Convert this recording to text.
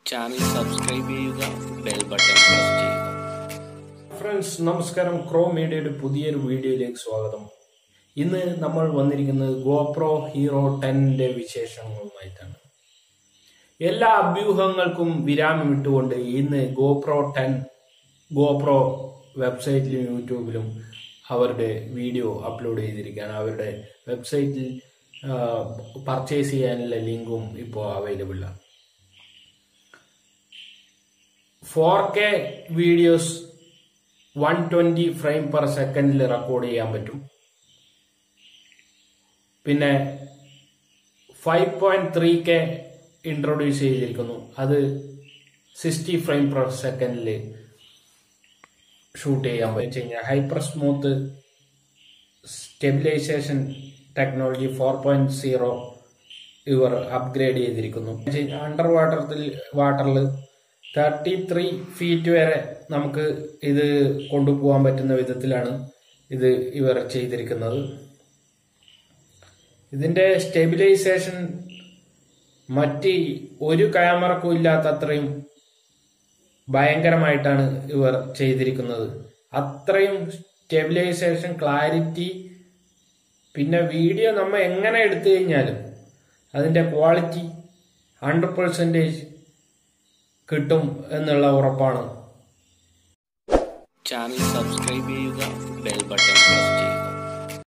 channel subscribe ചെയ്യുക bell button press ചെയ്യുക friends നമസ്കാരം ക്രോ മീഡിയയുടെ പുതിയൊരു വീഡിയോയിലേക്ക് സ്വാഗതം ഇന്ന് നമ്മൾ വന്നിരിക്കുന്നത് ഗോപ്രോ ഹീറോ ടെന്നിന്റെ വിശേഷങ്ങളുമായിട്ടാണ് എല്ലാ അഭ്യൂഹങ്ങൾക്കും വിരാമം ഇട്ടുകൊണ്ട് ഇന്ന് ഗോപ്രോ ടെൻ ഗോപ്രോ വെബ്സൈറ്റിലും യൂട്യൂബിലും അവരുടെ വീഡിയോ അപ്ലോഡ് ചെയ്തിരിക്കുകയാണ് അവരുടെ വെബ്സൈറ്റിൽ പർച്ചേസ് ചെയ്യാനുള്ള ലിങ്കും ഇപ്പോൾ അവൈലബിൾ ആണ് four K videos one twenty frame per സെക്കൻഡിൽ റെക്കോർഡ് ചെയ്യാൻ പറ്റും പിന്നെ five point three K introduce ചെയ്തിരിക്കുന്നു അത് സിക്സ്റ്റി ഫ്രെയിം പെർ സെക്കൻഡിൽ ഷൂട്ട് ചെയ്യാൻ പറ്റും കഴിഞ്ഞാൽ hyper smooth stabilization technology four point zero ഇവർ അപ്ഗ്രേഡ് ചെയ്തിരിക്കുന്നു അണ്ടർ വാട്ടറിൽ വാട്ടറിൽ തേർട്ടി ത്രീ ഫീറ്റ് വരെ നമുക്ക് ഇത് കൊണ്ടുപോകാൻ പറ്റുന്ന വിധത്തിലാണ് ഇത് ഇവർ ചെയ്തിരിക്കുന്നത് ഇതിന്റെ സ്റ്റെബിലൈസേഷൻ മറ്റ് ഒരു ക്യാമറക്കും ഇല്ലാത്ത അത്രയും ഭയങ്കരമായിട്ടാണ് ഇവർ ചെയ്തിരിക്കുന്നത് അത്രയും സ്റ്റെബിലൈസേഷൻ ക്ലാരിറ്റി പിന്നെ വീഡിയോ നമ്മൾ എങ്ങനെ എടുത്തു കഴിഞ്ഞാലും അതിന്റെ ക്വാളിറ്റി ഹൺഡ്രഡ് പെർസെൻറ്റേജ് കിട്ടും എന്നുള്ള ഉറപ്പാണ് ചാനൽ സബ്സ്ക്രൈബ് ചെയ്യുക ബെൽ ബട്ടൺ പ്രസ് ചെയ്യുക